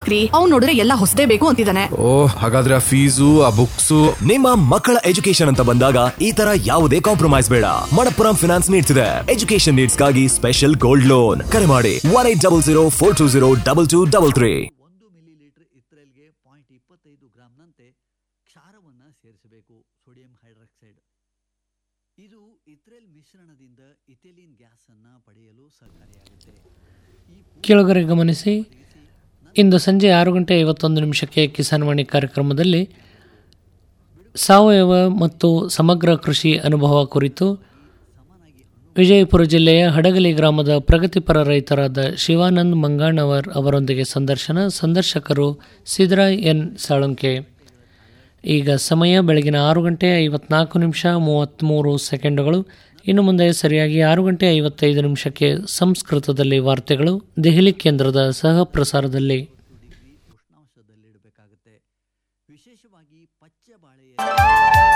ರೀ ಅವ್ನ್ ನೋಡಿದ್ರೆ ಎಲ್ಲ ಹೊಸದೇ ಬೇಕು ಅಂತಿದ್ದಾನೆ ಓ ಹಾಗಾದ್ರೆ ಆ ಫೀಸು ಆ ಬುಕ್ಸು ನಿಮ್ಮ ಮಕ್ಕಳ ಎಜುಕೇಶನ್ ಅಂತ ಬಂದಾಗ ಈ ತರ ಯಾವುದೇ ಕಾಂಪ್ರಮೈಸ್ ಬೇಡ ಮಣಪ್ಪುರಂ ಫಿನಾನ್ಸ್ ನೀಡ್ತಿದೆ ಎಜುಕೇಶನ್ ನೀಡ್ಸ್ಗಾಗಿ ಸ್ಪೆಷಲ್ ಗೋಲ್ಡ್ ಲೋನ್ ಕರೆ ಮಾಡಿ one eight double zero four two zero double two double three ಒಂದು ಮಿಲಿ ಲೀಟರ್ ಇತ್ರೆಲ್ಗೆ ಪಾಯಿಂಟ್ ಇಪ್ಪತ್ತೈದು ಗ್ರಾಂನಂತೆ ಕ್ಷಾರವನ್ನು ಸೇರಿಸಬೇಕು ಸೋಡಿಯಂ ಹೈಡ್ರಾಕ್ಸೈಡ್ ಇದು ಇತ್ರೆಲ್ ಮಿಶ್ರಣದಿಂದ ಇಥಿಲಿನ್ ಗ್ಯಾಸ್ ಅನ್ನು ಪಡೆಯಲು ಸಹಕಾರಿಯಾಗುತ್ತೆ ಈ ಕೇಳುಗರೆ ಗಮನಿಸಿ ಇಂದು ಸಂಜೆ ಆರು ಗಂಟೆ ಐವತ್ತೊಂದು ನಿಮಿಷಕ್ಕೆ ಕಿಸಾನ್ವಾಣಿ ಕಾರ್ಯಕ್ರಮದಲ್ಲಿ ಸಾವಯವ ಮತ್ತು ಸಮಗ್ರ ಕೃಷಿ ಅನುಭವ ಕುರಿತು ವಿಜಯಪುರ ಜಿಲ್ಲೆಯ ಹಡಗಲಿ ಗ್ರಾಮದ ಪ್ರಗತಿಪರ ರೈತರಾದ ಶಿವಾನಂದ್ ಮಂಗಾಣವರ್ ಅವರೊಂದಿಗೆ ಸಂದರ್ಶನ ಸಂದರ್ಶಕರು ಸಿದ್ದರಾಯ್ ಎನ್ ಸಾಳುಂಕೆ ಈಗ ಸಮಯ ಬೆಳಗಿನ ಆರು ಗಂಟೆ ಐವತ್ನಾಲ್ಕು ನಿಮಿಷ ಮೂವತ್ತ್ಮೂರು ಸೆಕೆಂಡುಗಳು ಇನ್ನು ಮುಂದೆ ಸರಿಯಾಗಿ ಆರು ಗಂಟೆ ಐವತ್ತೈದು ನಿಮಿಷಕ್ಕೆ ಸಂಸ್ಕೃತದಲ್ಲಿ ವಾರ್ತೆಗಳು ದೆಹಲಿ ಕೇಂದ್ರದ ಸಹ ಪ್ರಸಾರದಲ್ಲಿ ಉಷ್ಣಾಂಶದಲ್ಲಿಡಬೇಕಾಗುತ್ತೆ ವಿಶೇಷವಾಗಿ ಪಚ್ಚೆ ಬಾಳೆಯ